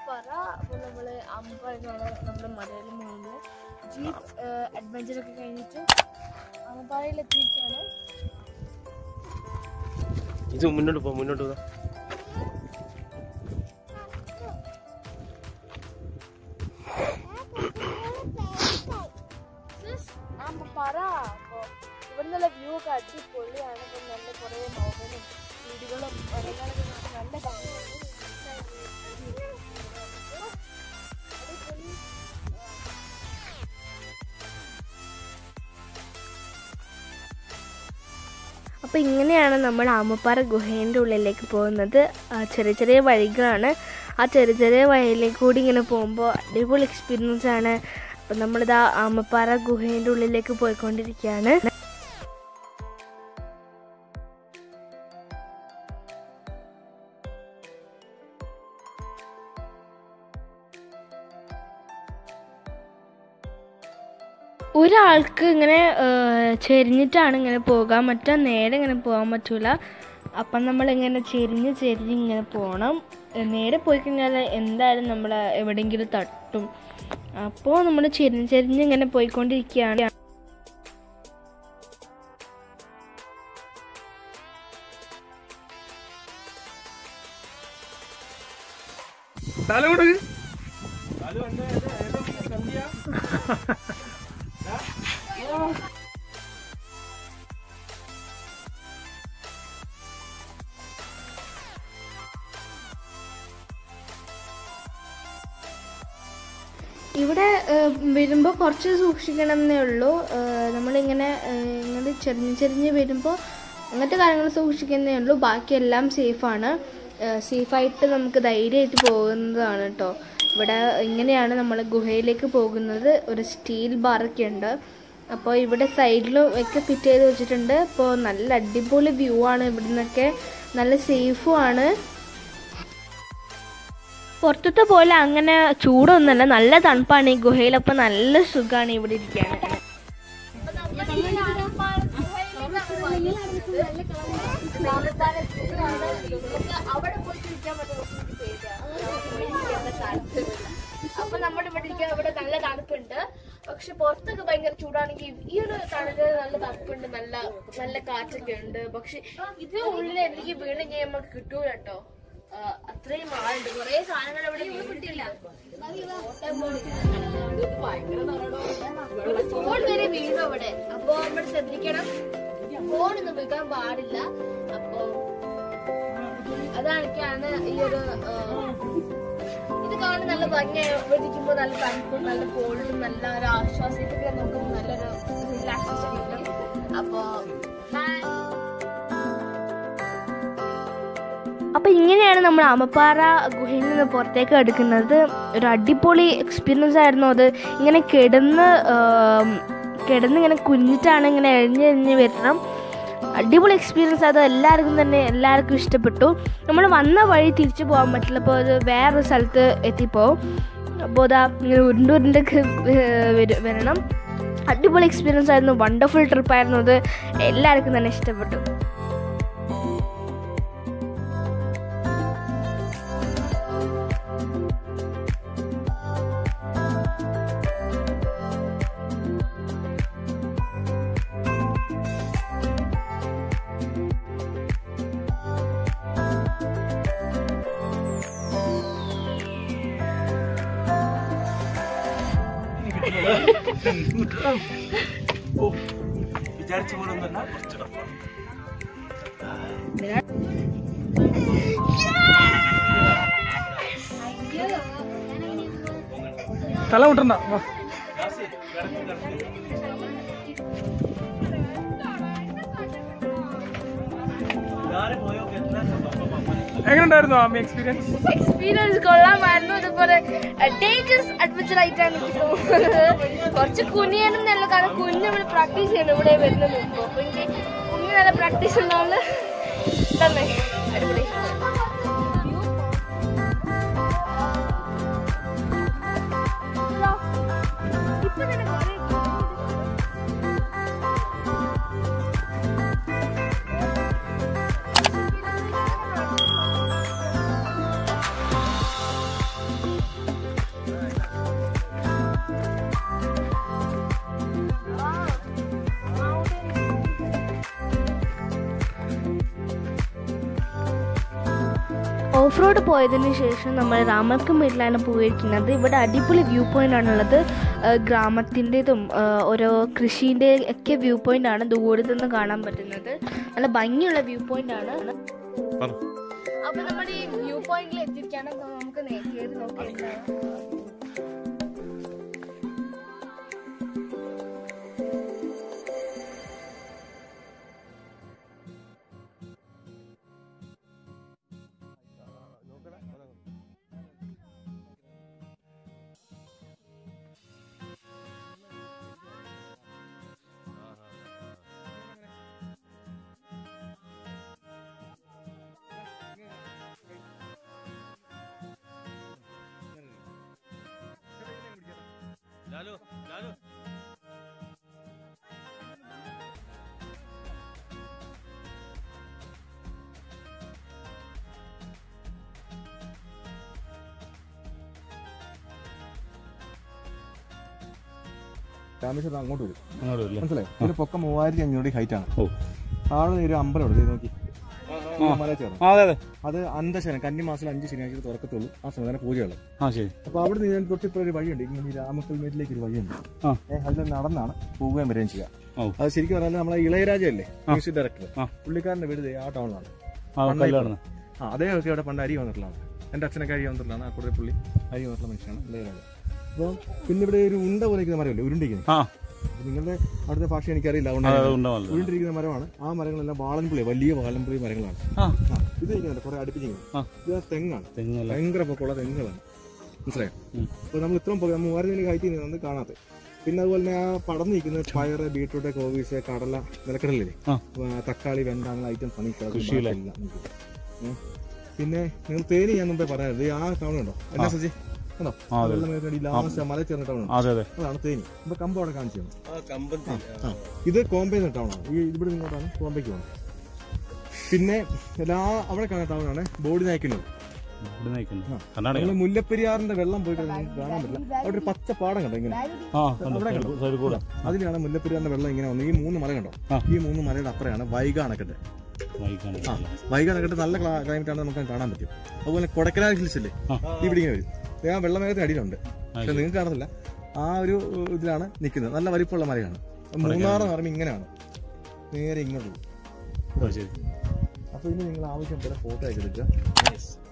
ആമപ്പാറ അപ്പോൾ നമ്മൾ ആമപ്പാറ എന്നുള്ള നമ്മുടെ മലയിൽ മുകളിൽ ജീപ്പ് അഡ്വഞ്ചർ ഒക്കെ കഴിഞ്ഞിട്ട് ആമപ്പാറയിൽ എത്തിയിട്ടാണ് ഇത് മുന്നോട്ട് പോ മുന്നോട്ട് പോ ആമപ്പാറ അപ്പോൾ ഇവിടെ നിന്നുള്ള വ്യൂ ഒക്കെ അടിപൊളിയാണ് അപ്പം നല്ല കുറേ മൗണ്ടനും വീടുകളും മരങ്ങളൊക്കെ കാണാൻ നല്ല ഭംഗിയാണ് അടിപൊളി അപ്പോൾ ഇങ്ങനെയാണ് നമ്മൾ ആമപ്പാറ ഗുഹേൻ്റെ ഉള്ളിലേക്ക് പോകുന്നത് ആ, ചെറിയ ചെറിയ വഴികളാണ് ആ ചെറിയ ചെറിയ വഴിയിലേക്ക് കൂടി ഇങ്ങനെ പോകുമ്പോൾ അടിപൊളി എക്സ്പീരിയൻസ് ആണ് അപ്പം നമ്മളിതാ ആമപ്പാറ ഗുഹേൻ്റെ ഉള്ളിലേക്ക് പോയിക്കൊണ്ടിരിക്കുകയാണ് ഒരാൾക്ക് ഇങ്ങനെ ആ, ചെരിഞ്ഞിട്ടാണ് ഇങ്ങനെ പോകാൻ പറ്റുക നേരെ ഇങ്ങനെ പോകാൻ പറ്റൂല അപ്പം നമ്മളിങ്ങനെ ചെരിഞ്ഞ് ചെരിഞ്ഞ് ഇങ്ങനെ പോകണം നേരെ പോയി കഴിഞ്ഞാൽ എന്തായാലും നമ്മൾ എവിടെയെങ്കിലും തട്ടും അപ്പോൾ നമ്മൾ ചെരിഞ്ഞ് ചെരിഞ്ഞ് ഇങ്ങനെ പോയിക്കൊണ്ടിരിക്കുകയാണ് തല കൊടുക്ക് ഇവിടെ വരുമ്പോൾ കുറച്ച് സൂക്ഷിക്കണം എന്നേ ഉള്ളൂ ഏഹ് നമ്മളിങ്ങനെ ഏഹ് ഇങ്ങനെ ചെരിഞ്ഞ് ചെരിഞ്ഞ് വരുമ്പോൾ അങ്ങനത്തെ കാര്യങ്ങൾ സൂക്ഷിക്കുന്നേ ഉള്ളൂ ബാക്കിയെല്ലാം സേഫാണ് സേഫായിട്ട് നമുക്ക് ധൈര്യമായിട്ട് പോകുന്നതാണ് കേട്ടോ ഇവിടെ ഇങ്ങനെയാണ് നമ്മൾ ഗുഹയിലേക്ക് പോകുന്നത് ഒരു സ്റ്റീൽ ബാറൊക്കെ ഉണ്ട് അപ്പോൾ ഇവിടെ സൈഡിലും ഒക്കെ ഫിറ്റ് ചെയ്ത് വെച്ചിട്ടുണ്ട് അപ്പോൾ നല്ല അടിപൊളി വ്യൂ ആണ് ഇവിടെ നിന്നൊക്കെ നല്ല സേഫും ആണ് പുറത്തത്തെ പോലെ അങ്ങനെ ചൂടൊന്നുമല്ല നല്ല തണുപ്പാണ് ഈ ഗുഹയിൽ അപ്പൊ നല്ല സുഖമാണ് ഇവിടെ ഇരിക്കാൻ അവിടെ പോയിട്ട് ഇരിക്കാൻ അപ്പൊ നമ്മുടെ ഇവിടെ ഇരിക്കാൻ ഇവിടെ നല്ല തണുപ്പുണ്ട് പക്ഷെ പുറത്തൊക്കെ ഭയങ്കര ചൂടാണെങ്കിൽ ഈ ഒരു തണുപ്പ് നല്ല തണുപ്പുണ്ട് നല്ല നല്ല കാറ്റൊക്കെ ഉണ്ട് പക്ഷെ ഇത് ഉള്ളിൽ എനിക്ക് വീണ് കഴിഞ്ഞാൽ നമുക്ക് കിട്ടൂല കേട്ടോ ആ, അത്രയും ആളുണ്ട് കുറെ സാധനങ്ങൾ ഇവിടെ കിട്ടില്ല ഫോൺ വരെ വീണു അവിടെ അപ്പൊ നമ്മൾ ശ്രദ്ധിക്കണം ഫോണൊന്നും വീഴാൻ പാടില്ല അപ്പൊ അതാണൊക്കെയാണ് ഈ ഒരു ആ, ഇത് കാണാൻ നല്ല ഭംഗിയായി ഇവിടെ ഇരിക്കുമ്പോൾ നല്ല തണുപ്പും നല്ല കോളും നല്ല ഒരു ആശ്വാസം ഇതൊക്കെ നമുക്ക് നല്ലൊരു റിലാക്സേഷൻ കിട്ടും അപ്പോ അപ്പോൾ ഇങ്ങനെയാണ് നമ്മൾ ആമപ്പാറ ഗുഹയിൽ നിന്ന് പുറത്തേക്ക് എടുക്കുന്നത് ഒരു അടിപൊളി എക്സ്പീരിയൻസ് ആയിരുന്നു അത് ഇങ്ങനെ കിടന്ന് ആം, കിടന്ന് ഇങ്ങനെ കുഞ്ഞിട്ടാണ് ഇങ്ങനെ എഴിഞ്ഞ് എഴിഞ്ഞ് വരണം അടിപൊളി എക്സ്പീരിയൻസ് അത് എല്ലാവർക്കും തന്നെ എല്ലാവർക്കും ഇഷ്ടപ്പെട്ടു നമ്മൾ വന്ന വഴി തിരിച്ചു പോകാൻ പറ്റില്ല അപ്പോൾ അത് വേറൊരു സ്ഥലത്ത് എത്തിപ്പോവും അപ്പോൾ അതാ ഇങ്ങനെ ഉരുണ്ട് ഉരുണ്ടൊക്കെ വര- വരണം അടിപൊളി എക്സ്പീരിയൻസ് ആയിരുന്നു വണ്ടർഫുൾ ട്രിപ്പായിരുന്നു അത് എല്ലാവർക്കും തന്നെ ഇഷ്ടപ്പെട്ടു വിചാരിച്ച പോലെ ഒന്നല്ല കുറച്ചുകൂടെ തല വിട്ടണ്ട വാ. എങ്ങനെയുണ്ടായിരുന്നു ആമി എക്സ്പീരിയൻസ് എക്സ്പീരിയൻസ് കൊള്ളാമായിരുന്നു ഇതുപോലെ ഡേഞ്ചറസ് അഡ്വഞ്ചർ ആയിട്ടാണ് എനിക്ക് തോന്നുന്നത് കുറച്ച് കുനിയണമെന്നല്ല കാരണം കുഞ്ഞ് നമ്മൾ പ്രാക്ടീസ് ചെയ്യണം ഇവിടെ വരുന്ന മുമ്പ് അപ്പൊ എനിക്ക് കുഞ്ഞ് നല്ല പ്രാക്ടീസ് ഉണ്ടാവുന്ന തന്നെ അടിപൊളി ഇപ്പൊ തന്നെ കുറേ ഓഫ് റോഡ് പോയതിന് ശേഷം നമ്മൾ രാമൽക്കം വീട്ടിലാണ് പോയിരിക്കുന്നത് ഇവിടെ അടിപൊളി വ്യൂ പോയിന്റ് ആണുള്ളത് ഏഹ് ഗ്രാമത്തിൻ്റെതും ഓരോ കൃഷീൻ്റെ ഒക്കെ വ്യൂ പോയിന്റ് ആണ് ദൂരത്തു നിന്ന് കാണാൻ പറ്റുന്നത് നല്ല ഭംഗിയുള്ള വ്യൂ പോയിന്റ് ആണ് പറ അപ്പൊ നമ്മുടെ ഈ വ്യൂ പോയിന്റിൽ എത്തിക്കാണ് നമുക്ക് കയറി നോക്കിയെടുക്കാം ലാലു ലാലു രാമേശ്വരം അങ്ങോട്ട് വരും അങ്ങോട്ട് വരില്ലേ മനസ്സിലായി ഇതിന്റെ പൊക്കം മൂവായിരത്തി അഞ്ഞൂറ് ഹൈറ്റ് ആണ് ഓ താഴെ ഒരു അമ്പലം ഉണ്ട് ദേ നോക്കി ഈ മല ചേർന്ന് ആ അതെ അതെ അത് അന്തശനം കന്നിമാസം അഞ്ച് ശനിയാഴ്ച തുറക്കത്തുള്ളൂ ആ സമയത്താണ് പൂജകൾ ആ ശരി അപ്പൊ അവിടെ നിന്ന് ഞാൻ തൊട്ടിപ്പോ ഒരു വഴിയുണ്ട് ഇങ്ങനെ ഈ രാമക്കൽമേട്ടിലേക്ക് ഒരു വഴിയുണ്ട് ആ. ഏ, അതിൽ നടന്നാണ് പോവുകയും വരികയും ചെയ്യുക ഓ. അത് ശരിക്കും പറഞ്ഞാൽ നമ്മളെ ഇളയരാജ അല്ലേ മ്യൂസിക് ഡയറക്ടർ ആ. പുള്ളിക്കാരന്റെ വീട് ദേ ആ ടൗണിലാണ് ആ കല്ലാണ് ആ അദ്ദേഹമൊക്കെ അവിടെ പണ്ട് അരി വന്നിട്ടുള്ളതാണ് എന്റെ അച്ഛനൊക്കെ അരി വന്നിട്ടുള്ളതാണ് ആ കൂടുതൽ പുള്ളി അരി വന്നിട്ടുള്ള മനുഷ്യനാണ് ഇളയരാജ അപ്പോൾ പിന്നെ ഇവിടെ ഒരു ഉണ്ട പോലെ ഇരിക്കുന്ന മരമല്ലേ ഉരുണ്ടിരിക്കുന്നത് ആ അപ്പൊ നിങ്ങളുടെ അവിടുത്തെ ഭാഷ എനിക്കറിയില്ല അതെ അതുകൊണ്ട് അതെ ഉണ്ടാവല്ലോ ഉരുണ്ടിരിക്കുന്ന മരമാണ് ആ മരങ്ങളെല്ലാം വാളൻപുളി വലിയ വാളൻപുളി മരങ്ങളാണ് ആ ആ, ഇത് ഇരിക്കുന്നുണ്ട് കുറെ അടുപ്പിച്ചിരിക്കുന്നത് ആ. ഇത് തെങ്ങാണ് തെങ്ങല്ല ഭയങ്കര പൊക്കമുള്ള തെങ്ങുകളാണ് മനസ്സിലായോ ഉം. അപ്പൊ നമ്മൾ ഇത്രയും പോയി മൂവായിരത്തി ഹൈറ്റ് നിന്ന് കാണാത്ത പിന്നെ അതുപോലെ തന്നെ ആ പടർന്നു നിൽക്കുന്ന പയറ് ബീട്രൂട്ട് കോവീസ് കടല നിലക്കടലില്ലേ ആ. ആ, തക്കാളി വെണ്ട അങ്ങനെ ഐറ്റംസ് ആണ് ഈ കിടക്കുന്നത്. കൃഷിയിലെ? ബാക്കിയെല്ലാം നിൽക്കുന്നത്. ഉം. പിന്നെ നിങ്ങൾ തേനി ഞാൻ മുമ്പേ പറഞ്ഞത് ആ ടൗൺ ഉണ്ടോ എന്നാ സജി കണ്ടോ ആ, അതെ. വെള്ളം വരുന്ന ഈ ലാസ്റ്റ് മല ചേർന്ന ടൗൺ അതെ അതെ അതാണ് തേനി അപ്പൊ കമ്പ് അവിടെ കാണിച്ചു തന്നു. ആ കമ്പത്തി ആ. ഇത് കോമ്പേ ടൗൺ ആണ് ഈ ഇവിടെ നിങ്ങോട്ടാണ് കോമ്പയ്ക്ക് പോകുന്നത് പിന്നെ എല്ലാ അവിടെ കാണുന്ന ടൗൺ ആണ് ബോഡി നയിക്കുന്നത് ഇവിടെ നയിക്കുന്നു ആ. കർണാടക നമ്മള് മുല്ലപ്പെരിയാറിന്റെ വെള്ളം പോയിട്ട് നിങ്ങൾക്ക് കാണാൻ പറ്റില്ല അവിടെ ഒരു പച്ച പാടം കണ്ടോ ഇങ്ങനെ ആ അവിടെ കണ്ടോ? സൈഡിൽ കൂടെ അതിലാണ് മുല്ലപ്പെരിയാറിന്റെ വെള്ളം ഇങ്ങനെ വന്നത് ഈ മൂന്ന് മല കണ്ടോ ആ. ഈ മൂന്ന് മലയുടെ അപ്പുറയാണ് വൈഗ അണക്കെട്ട് വൈകാണ് ആ വൈഗ അണക്കെട്ട് നല്ല ക്ലൈമറ്റ് ആണ് നമുക്ക് കാണാൻ പറ്റും അതുപോലെ കൊടക്കനാൽ ഹിൽസ് ഇല്ലേ ആ. ഇവിടെ ഇങ്ങനെ വരും ദേ ആ വെള്ളമേഘത്തിന് അടിയിലുണ്ട് പക്ഷെ നിങ്ങൾക്ക് കാണത്തില്ല ആ ഒരു ഇതിലാണ് നിൽക്കുന്നത് നല്ല വലിപ്പമുള്ള മലയാണ് മൂന്നാർ എന്ന് പറയുമ്പോൾ ഇങ്ങനെയാണ് നേരെ ഇങ്ങോട്ട് പോകും ശരി അപ്പൊ ഇനി നിങ്ങൾ ആവശ്യപ്പെട്ട ഫോട്ടോ ഒക്കെ എടുക്കുക